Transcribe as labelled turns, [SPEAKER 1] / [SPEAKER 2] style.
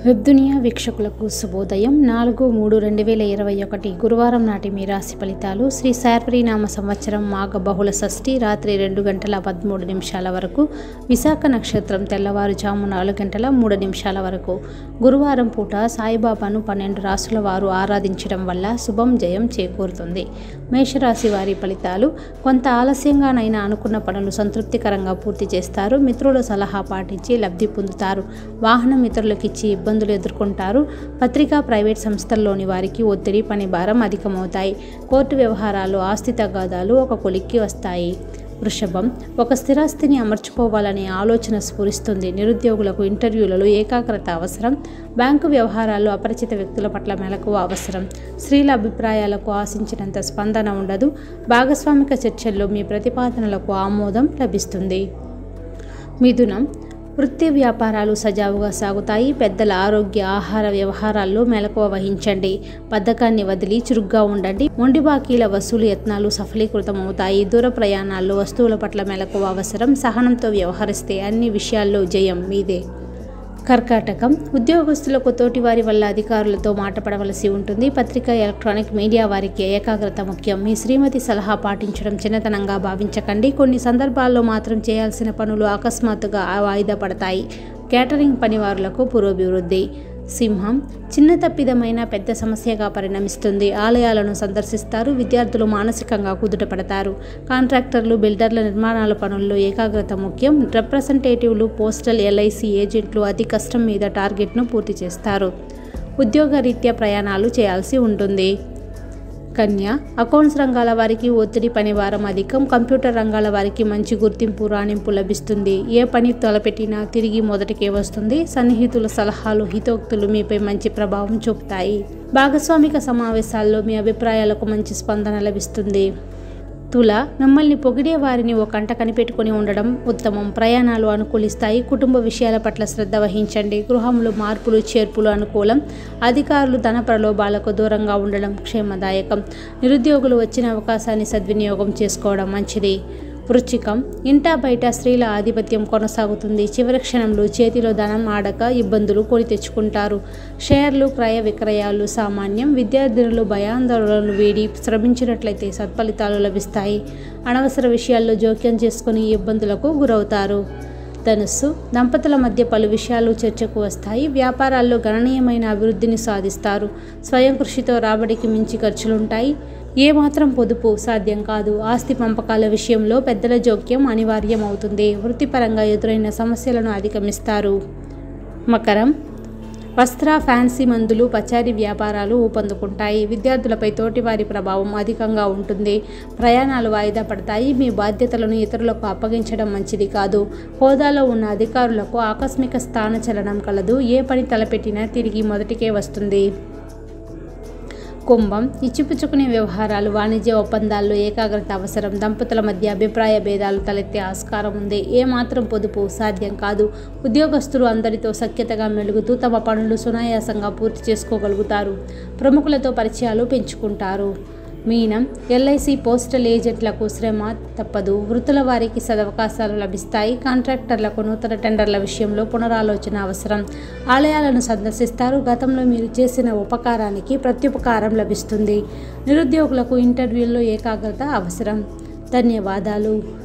[SPEAKER 1] వెబ్దునియా వీక్షకులకు శుభోదయం నాలుగు మూడు రెండు వేల ఇరవై ఒకటి గురువారం నాటి మీ రాశి ఫలితాలు శ్రీ శార్వరీనామ సంవత్సరం మాఘ బహుళ షష్ఠి రాత్రి రెండు గంటల పదమూడు నిమిషాల వరకు విశాఖ నక్షత్రం తెల్లవారుజాము నాలుగు గంటల మూడు నిమిషాల వరకు గురువారం పూట సాయిబాబాను పన్నెండు రాసుల వారు ఆరాధించడం వల్ల శుభం జయం చేకూరుతుంది మేషరాశి వారి ఫలితాలు కొంత ఆలస్యంగానైనా అనుకున్న పనులు సంతృప్తికరంగా పూర్తి చేస్తారు మిత్రుల సలహా పాటించి లబ్ధి పొందుతారు వాహనం ఇతరులకు ఇచ్చి ఇబ్బందులు ఎదుర్కొంటారు పత్రికా ప్రైవేట్ సంస్థల్లోని వారికి ఒత్తిడి పని భారం అధికమవుతాయి కోర్టు వ్యవహారాలు ఆస్తి తగాదాలు ఒక కొలిక్కి వస్తాయి వృషభం ఒక స్థిరాస్తిని అమర్చుకోవాలనే ఆలోచన స్ఫురిస్తుంది నిరుద్యోగులకు ఇంటర్వ్యూలలో ఏకాగ్రత అవసరం బ్యాంకు వ్యవహారాల్లో అపరిచిత వ్యక్తుల పట్ల మెలకు అవసరం స్త్రీల అభిప్రాయాలకు ఆశించినంత స్పందన ఉండదు భాగస్వామిక చర్చల్లో మీ ప్రతిపాదనలకు ఆమోదం లభిస్తుంది మిథునం వృత్తి వ్యాపారాలు సజావుగా సాగుతాయి పెద్దల ఆరోగ్య ఆహార వ్యవహారాల్లో మెలకువ వహించండి బద్ధకాన్ని వదిలి చురుగ్గా ఉండండి మొండి బాకీల వసూలు యత్నాలు సఫలీకృతమవుతాయి దూర ప్రయాణాల్లో వస్తువుల పట్ల మెలకువ అవసరం సహనంతో వ్యవహరిస్తే అన్ని విషయాల్లో జయం మీదే కర్కాటకం ఉద్యోగస్తులకు తోటివారి వల్ల అధికారులతో మాట పడవలసి ఉంటుంది పత్రికా ఎలక్ట్రానిక్ మీడియా వారికి ఏకాగ్రత ముఖ్యం మీ శ్రీమతి సలహా పాటించడం చిన్నతనంగా భావించకండి కొన్ని సందర్భాల్లో మాత్రం చేయాల్సిన పనులు అకస్మాత్తుగా వాయిదా పడతాయి కేటరింగ్ పనివారులకు పురోభివృద్ధి సింహం చిన్న తప్పిదమైన పెద్ద సమస్యగా పరిణమిస్తుంది ఆలయాలను సందర్శిస్తారు విద్యార్థులు మానసికంగా కుదుటపడతారు కాంట్రాక్టర్లు బిల్డర్ల నిర్మాణాల పనుల్లో ఏకాగ్రత ముఖ్యం రిప్రజెంటేటివ్లు పోస్టల్ ఎల్ఐసి ఏజెంట్లు అతి కష్టం మీద టార్గెట్ను పూర్తి చేస్తారు ఉద్యోగరీత్యా ప్రయాణాలు చేయాల్సి ఉంటుంది కన్య అకౌంట్స్ రంగాల వారికి ఒత్తిడి పని వారం అధికం కంప్యూటర్ రంగాల వారికి మంచి గుర్తింపు రాణింపు లభిస్తుంది ఏ పని తలపెట్టినా తిరిగి మొదటికే వస్తుంది సన్నిహితుల సలహాలు హితోక్తులు మీపై మంచి ప్రభావం చూపుతాయి భాగస్వామిక సమావేశాల్లో మీ అభిప్రాయాలకు మంచి స్పందన లభిస్తుంది తుల మిమ్మల్ని పొగిడే వారిని ఓ కంట కనిపెట్టుకుని ఉండడం ఉత్తమం ప్రయాణాలు అనుకూలిస్తాయి కుటుంబ విషయాల పట్ల శ్రద్ధ వహించండి గృహంలో మార్పులు చేర్పులు అనుకూలం అధికారులు ధన ప్రలోభాలకు దూరంగా ఉండడం క్షేమదాయకం నిరుద్యోగులు వచ్చిన అవకాశాన్ని సద్వినియోగం చేసుకోవడం మంచిది వృచ్చికం ఇంటా బయట స్త్రీల ఆధిపత్యం కొనసాగుతుంది చివరి క్షణంలో చేతిలో ధనం ఆడక ఇబ్బందులు కొని తెచ్చుకుంటారు షేర్లు క్రయ విక్రయాలు సామాన్యం విద్యార్థినులు భయాందోళనలు వీడి శ్రమించినట్లయితే సత్ఫలితాలు లభిస్తాయి అనవసర విషయాల్లో జోక్యం చేసుకుని ఇబ్బందులకు గురవుతారు ధనుస్సు దంపతుల మధ్య పలు విషయాలు చర్చకు వస్తాయి వ్యాపారాల్లో గణనీయమైన అభివృద్ధిని సాధిస్తారు స్వయం కృషితో రాబడికి మించి ఖర్చులుంటాయి ఏమాత్రం పొదుపు సాధ్యం కాదు ఆస్తి పంపకాల విషయంలో పెద్దల జోక్యం అనివార్యం అవుతుంది వృత్తిపరంగా ఎదురైన సమస్యలను అధిగమిస్తారు మకరం వస్త్ర ఫ్యాన్సీ మందులు పచారీ వ్యాపారాలు ఊపందుకుంటాయి విద్యార్థులపై తోటివారి ప్రభావం అధికంగా ఉంటుంది ప్రయాణాలు వాయిదా పడతాయి మీ బాధ్యతలను ఇతరులకు అప్పగించడం మంచిది కాదు హోదాలో ఉన్న అధికారులకు ఆకస్మిక స్థానచలనం కలదు ఏ పని తలపెట్టినా తిరిగి మొదటికే వస్తుంది కుంభం ఇచ్చిపుచ్చుకునే వ్యవహారాలు వాణిజ్య ఒప్పందాల్లో ఏకాగ్రత అవసరం దంపతుల మధ్య అభిప్రాయ భేదాలు తలెత్తే ఆస్కారం ఉంది ఏమాత్రం పొదుపు సాధ్యం కాదు ఉద్యోగస్తులు అందరితో సఖ్యతగా మెలుగుతూ తమ పనులు సునాయాసంగా పూర్తి చేసుకోగలుగుతారు ప్రముఖులతో పరిచయాలు పెంచుకుంటారు మీనం ఎల్ఐసి పోస్టల్ ఏజెంట్లకు శ్రమ తప్పదు వృత్తుల వారికి సదవకాశాలు లభిస్తాయి కాంట్రాక్టర్లకు నూతన టెండర్ల విషయంలో పునరాలోచన అవసరం ఆలయాలను సందర్శిస్తారు గతంలో మీరు చేసిన ఉపకారానికి ప్రత్యుపకారం లభిస్తుంది నిరుద్యోగులకు ఇంటర్వ్యూల్లో ఏకాగ్రత అవసరం ధన్యవాదాలు